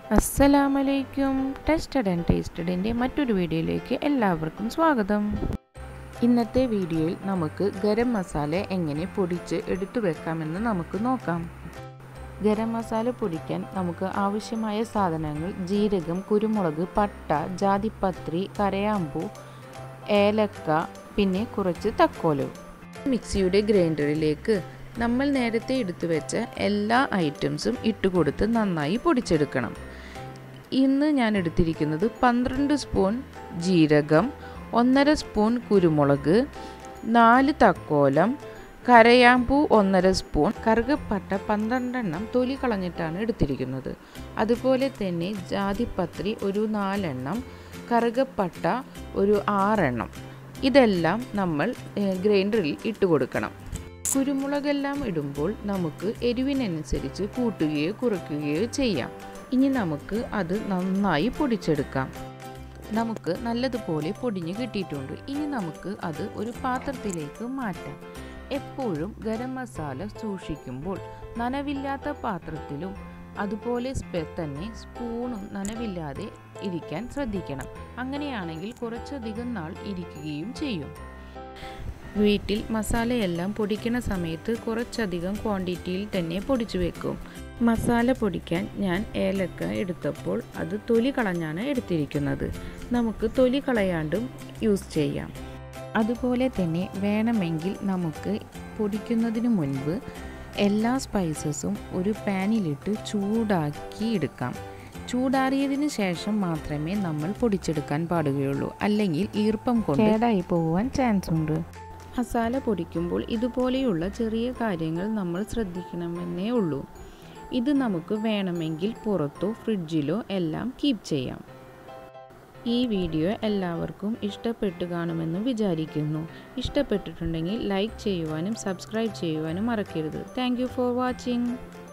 അസ്സലാമലൈക്കും tested and ടേസ്റ്റഡിൻ്റെ മറ്റൊരു വീഡിയോയിലേക്ക് എല്ലാവർക്കും സ്വാഗതം ഇന്നത്തെ വീഡിയോയിൽ നമുക്ക് ഗരം മസാല എങ്ങനെ പൊടിച്ച് എടുത്തു വെക്കാമെന്ന് നമുക്ക് നോക്കാം ഗരം മസാല പൊടിക്കാൻ നമുക്ക് ആവശ്യമായ സാധനങ്ങൾ ജീരകം കുരുമുളക് പട്ട ജാതിപത്രി കരയാമ്പൂ ഏലക്ക പിന്നെ കുറച്ച് തക്കോലവും മിക്സിയുടെ ഗ്രൈൻഡറിലേക്ക് നമ്മൾ നേരത്തെ എടുത്തു വെച്ച എല്ലാ ഐറ്റംസും ഇട്ടുകൊടുത്ത് നന്നായി പൊടിച്ചെടുക്കണം ഇന്ന് ഞാൻ എടുത്തിരിക്കുന്നത് പന്ത്രണ്ട് സ്പൂൺ ജീരകം ഒന്നര സ്പൂൺ കുരുമുളക് നാല് തക്കോലം കരയാമ്പൂ ഒന്നര സ്പൂൺ കറുകപ്പട്ട പന്ത്രണ്ടെണ്ണം തൊലി കളഞ്ഞിട്ടാണ് എടുത്തിരിക്കുന്നത് അതുപോലെ തന്നെ ജാതിപത്രി ഒരു നാലെണ്ണം കറുകപ്പട്ട ഒരു ആറെണ്ണം ഇതെല്ലാം നമ്മൾ ഗ്രൈൻഡറിൽ ഇട്ട് കൊടുക്കണം കുരുമുളകെല്ലാം ഇടുമ്പോൾ നമുക്ക് എരിവിനനുസരിച്ച് കൂട്ടുകയോ കുറയ്ക്കുകയോ ചെയ്യാം ഇനി നമുക്ക് അത് നന്നായി പൊടിച്ചെടുക്കാം നമുക്ക് നല്ലതുപോലെ പൊടിഞ്ഞ് കിട്ടിയിട്ടുണ്ട് ഇനി നമുക്ക് അത് ഒരു പാത്രത്തിലേക്ക് മാറ്റാം എപ്പോഴും ഗരം മസാല സൂക്ഷിക്കുമ്പോൾ നനവില്ലാത്ത പാത്രത്തിലും അതുപോലെ തന്നെ സ്പൂണും നനവില്ലാതെ ഇരിക്കാൻ ശ്രദ്ധിക്കണം അങ്ങനെയാണെങ്കിൽ കുറച്ചധികം നാൾ ഇരിക്കുകയും ചെയ്യും വീട്ടിൽ മസാലയെല്ലാം പൊടിക്കുന്ന സമയത്ത് കുറച്ചധികം ക്വാണ്ടിറ്റിയിൽ തന്നെ പൊടിച്ചു വെക്കും മസാല പൊടിക്കാൻ ഞാൻ ഏലക്ക എടുത്തപ്പോൾ അത് തൊലി കളഞ്ഞാണ് എടുത്തിരിക്കുന്നത് നമുക്ക് തൊലി കളയാണ്ടും യൂസ് ചെയ്യാം അതുപോലെ തന്നെ വേണമെങ്കിൽ നമുക്ക് പൊടിക്കുന്നതിന് മുൻപ് എല്ലാ സ്പൈസസും ഒരു പാനിലിട്ട് ചൂടാക്കി എടുക്കാം ചൂടാറിയതിന് ശേഷം മാത്രമേ നമ്മൾ പൊടിച്ചെടുക്കാൻ പാടുകയുള്ളൂ അല്ലെങ്കിൽ ഈർപ്പം കൊണ്ട് കേടായി പോകാൻ ചാൻസ് ഉണ്ട് മസാല പൊടിക്കുമ്പോൾ ഇതുപോലെയുള്ള ചെറിയ കാര്യങ്ങൾ നമ്മൾ ശ്രദ്ധിക്കണമെന്നേ ഉള്ളൂ ഇത് നമുക്ക് വേണമെങ്കിൽ പുറത്തോ ഫ്രിഡ്ജിലോ എല്ലാം കീപ്പ് ചെയ്യാം ഈ വീഡിയോ എല്ലാവർക്കും ഇഷ്ടപ്പെട്ടു കാണുമെന്ന് വിചാരിക്കുന്നു ഇഷ്ടപ്പെട്ടിട്ടുണ്ടെങ്കിൽ ലൈക്ക് ചെയ്യുവാനും സബ്സ്ക്രൈബ് ചെയ്യുവാനും മറക്കരുത് താങ്ക് ഫോർ വാച്ചിങ്